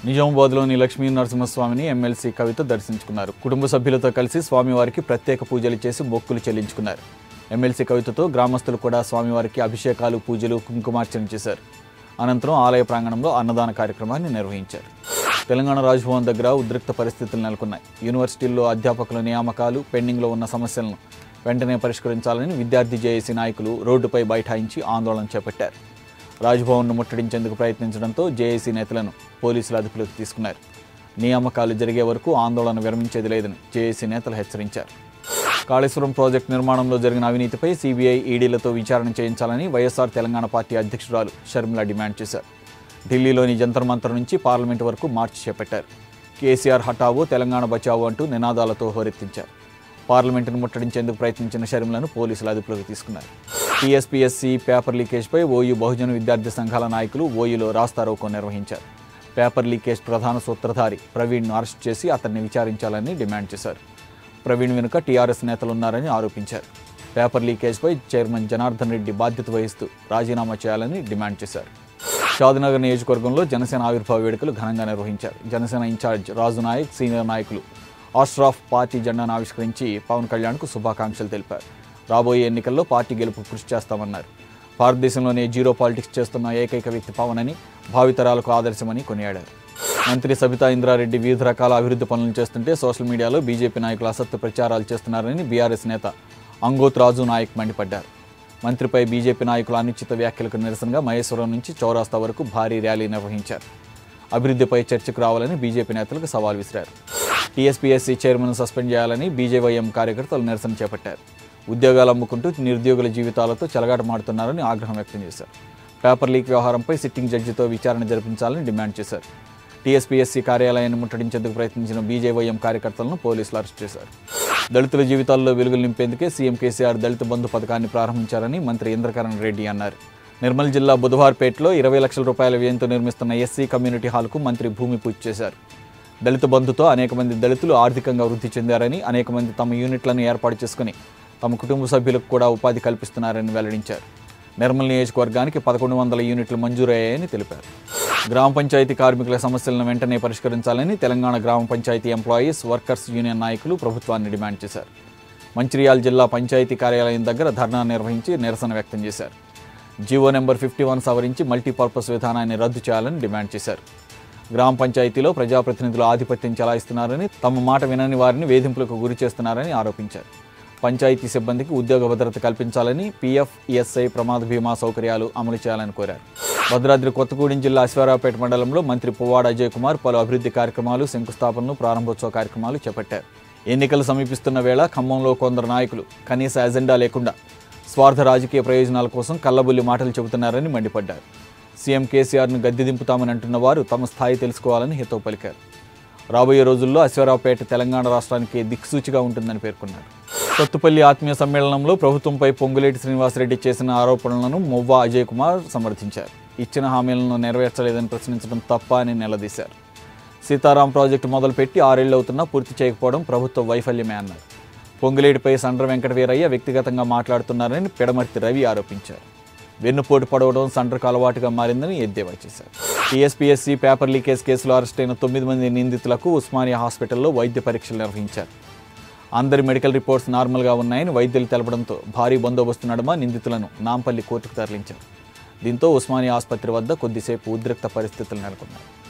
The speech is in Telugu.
నిజామాబాద్లోని లక్ష్మీ నరసింహస్వామిని ఎమ్మెల్సీ కవిత దర్శించుకున్నారు కుటుంబ సభ్యులతో కలిసి స్వామివారికి ప్రత్యేక పూజలు చేసి మొక్కులు చెల్లించుకున్నారు ఎమ్మెల్సీ కవితతో గ్రామస్తులు కూడా స్వామివారికి అభిషేకాలు పూజలు కుంకుమార్చన చేశారు అనంతరం ఆలయ ప్రాంగణంలో అన్నదాన కార్యక్రమాన్ని నిర్వహించారు తెలంగాణ రాజ్భవన్ దగ్గర ఉద్రిక్త పరిస్థితులు నెలకొన్నాయి యూనివర్సిటీల్లో అధ్యాపకుల నియామకాలు పెండింగ్లో ఉన్న సమస్యలను వెంటనే పరిష్కరించాలని విద్యార్థి జేఏసీ నాయకులు రోడ్డుపై బైఠాయించి ఆందోళన చేపట్టారు రాజ్భవన్ను ముట్టడించేందుకు ప్రయత్నించడంతో జేఏసీ నేతలను పోలీసులు అదుపులోకి తీసుకున్నారు నియామకాలు జరిగే వరకు ఆందోళన విరమించేది లేదని జేఏసీ నేతలు హెచ్చరించారు కాళేశ్వరం ప్రాజెక్టు నిర్మాణంలో జరిగిన అవినీతిపై సీబీఐ ఈడీలతో విచారణ చేయించాలని వైఎస్ఆర్ తెలంగాణ పార్టీ అధ్యక్షురాలు షర్మిల డిమాండ్ చేశారు ఢిల్లీలోని జంతర్ మంతర్ నుంచి పార్లమెంటు వరకు మార్చి చేపట్టారు కేసీఆర్ హఠావో తెలంగాణ బచావో అంటూ నినాదాలతో హోరెత్తించారు పార్లమెంటును ముట్టడించేందుకు ప్రయత్నించిన షర్మిలను పోలీసులు అదుపులోకి తీసుకున్నారు టీఎస్పీఎస్సీ పేపర్ లీకేజ్పై ఓయూ బహుజన విద్యార్థి సంఘాల నాయకులు ఓయూలో రాస్తారోకో నిర్వహించారు పేపర్ లీకేజ్ ప్రధాన సూత్రధారి ప్రవీణ్ను అరెస్ట్ చేసి అతన్ని విచారించాలని డిమాండ్ చేశారు ప్రవీణ్ వెనుక టీఆర్ఎస్ నేతలున్నారని ఆరోపించారు పేపర్ లీకేజ్పై చైర్మన్ జనార్దన్ రెడ్డి బాధ్యత వహిస్తూ రాజీనామా చేయాలని డిమాండ్ చేశారు షాద్నగర్ నియోజకవర్గంలో జనసేన ఆవిర్భావ వేడుకలు ఘనంగా నిర్వహించారు జనసేన ఇన్ఛార్జ్ రాజు నాయక్ సీనియర్ నాయకులు ఆస్ట్రాఫ్ పార్టీ జెండాను ఆవిష్కరించి పవన్ కళ్యాణ్కు శుభాకాంక్షలు తెలిపారు రాబోయే ఎన్నికల్లో పార్టీ గెలుపు కృషి చేస్తామన్నారు భారతదేశంలోనే జీరో పాలిటిక్స్ చేస్తున్న ఏకైక వ్యక్తి పవన్ అని భావితరాలకు ఆదర్శమని కొనియాడారు మంత్రి సబితా ఇంద్రారెడ్డి వివిధ రకాల అభివృద్ధి పనులు చేస్తుంటే సోషల్ మీడియాలో బీజేపీ నాయకులు అసత్య ప్రచారాలు చేస్తున్నారని బీఆర్ఎస్ నేత అంగోత్ రాజు నాయక్ మండిపడ్డారు మంత్రిపై బీజేపీ నాయకుల అనుచిత వ్యాఖ్యలకు నిరసనగా మహేశ్వరం నుంచి చౌరాస్తా వరకు భారీ ర్యాలీ నిర్వహించారు అభివృద్ధిపై చర్చకు రావాలని బీజేపీ నేతలకు సవాల్ విసిరారు టీఎస్పీఎస్సీ చైర్మన్ సస్పెండ్ చేయాలని బీజేవైఎం కార్యకర్తలు నిరసన చేపట్టారు ఉద్యోగాలు అమ్ముకుంటూ నిరుద్యోగుల జీవితాలతో చెలగాటమాడుతున్నారని ఆగ్రహం వ్యక్తం చేశారు పేపర్ లీక్ వ్యవహారంపై సిట్టింగ్ జడ్జితో విచారణ జరిపించాలని డిమాండ్ చేశారు టీఎస్పీఎస్సీ కార్యాలయాన్ని ముట్టడించేందుకు ప్రయత్నించిన బీజేవైఎం కార్యకర్తలను పోలీసులు అరెస్ట్ చేశారు దళితుల జీవితాల్లో వెలుగులు నింపేందుకే సీఎం కేసీఆర్ దళిత బంధు పథకాన్ని ప్రారంభించారని మంత్రి ఇంద్రకరణ్ రెడ్డి అన్నారు నిర్మల్ జిల్లా బుధవార్పేటలో ఇరవై లక్షల రూపాయల వ్యయంతో నిర్మిస్తున్న ఎస్సీ కమ్యూనిటీ హాల్కు మంత్రి భూమి పూజ చేశారు దళిత బంధుతో అనేక మంది దళితులు ఆర్థికంగా వృద్ధి చెందారని అనేక మంది తమ యూనిట్లను ఏర్పాటు చేసుకుని తమ కుటుంబ సభ్యులకు కూడా ఉపాధి కల్పిస్తున్నారని వెల్లడించారు నిర్మల్ నియోజకవర్గానికి పదకొండు వందల యూనిట్లు మంజూరయ్యాయని తెలిపారు గ్రామ పంచాయతీ కార్మికుల సమస్యలను వెంటనే పరిష్కరించాలని తెలంగాణ గ్రామ పంచాయతీ ఎంప్లాయీస్ వర్కర్స్ యూనియన్ నాయకులు ప్రభుత్వాన్ని డిమాండ్ చేశారు మంచిర్యాల జిల్లా పంచాయతీ కార్యాలయం దగ్గర ధర్నా నిర్వహించి నిరసన వ్యక్తం చేశారు జీవో నెంబర్ ఫిఫ్టీ వన్ సవరించి మల్టీపర్పస్ విధానాన్ని రద్దు చేయాలని డిమాండ్ చేశారు గ్రామ పంచాయతీలో ప్రజాప్రతినిధులు ఆధిపత్యం చెలాయిస్తున్నారని తమ మాట వినని వారిని వేధింపులకు గురి చేస్తున్నారని ఆరోపించారు పంచాయతీ సిబ్బందికి ఉద్యోగ భద్రత కల్పించాలని పీఎఫ్ ఈఎస్ఐ ప్రమాద బీమా సౌకర్యాలు అమలు చేయాలని కోరారు భద్రాద్రి కొత్తగూడెం జిల్లా అశ్వారావుపేట మండలంలో మంత్రి పువ్వాడ అజయ్ కుమార్ పలు అభివృద్ధి కార్యక్రమాలు శంకుస్థాపనలు ప్రారంభోత్సవ కార్యక్రమాలు చేపట్టారు ఎన్నికలు సమీపిస్తున్న వేళ ఖమ్మంలో కొందరు నాయకులు కనీస ఎజెండా లేకుండా స్వార్థ రాజకీయ ప్రయోజనాల కోసం కల్లబుల్లి మాటలు చెబుతున్నారని మండిపడ్డారు సీఎం కేసీఆర్ను గద్దె దింపుతామని అంటున్న వారు తమ స్థాయి తెలుసుకోవాలని హితవు పలికారు రాబోయే రోజుల్లో అశ్వారావుపేట తెలంగాణ రాష్ట్రానికి దిక్సూచిగా ఉంటుందని పేర్కొన్నారు కొత్తపల్లి ఆత్మీయ సమ్మేళనంలో ప్రభుత్వంపై పొంగులేటి శ్రీనివాసరెడ్డి చేసిన ఆరోపణలను మొవ్వా అజయ్ కుమార్ సమర్థించారు ఇచ్చిన హామీలను నెరవేర్చలేదని ప్రశ్నించడం తప్ప అని నిలదీశారు సీతారాం ప్రాజెక్టు మొదలుపెట్టి ఆరేళ్లు అవుతున్నా పూర్తి చేయకపోవడం ప్రభుత్వ వైఫల్యమే అన్నారు పొంగులేటిపై సండ్ర వెంకట వీరయ్య వ్యక్తిగతంగా మాట్లాడుతున్నారని పిడమర్తి రవి ఆరోపించారు వెన్నుపోటు పడవడం సండ్రకు అలవాటుగా మారిందని ఎద్దేవా చేశారు టీఎస్పీఎస్సీ పేపర్ లీకేజ్ కేసులో అరెస్ట్ అయిన తొమ్మిది మంది నిందితులకు ఉస్మానియా హాస్పిటల్లో వైద్య పరీక్షలు నిర్వహించారు అందరి మెడికల్ రిపోర్ట్స్ నార్మల్గా ఉన్నాయని వైద్యులు తెలపడంతో భారీ బందోబస్తు నడుమ నిందితులను నాంపల్లి కోర్టుకు తరలించారు దీంతో ఉస్మానియా ఆసుపత్రి వద్ద కొద్దిసేపు ఉద్రిక్త పరిస్థితులు నెలకొన్నాయి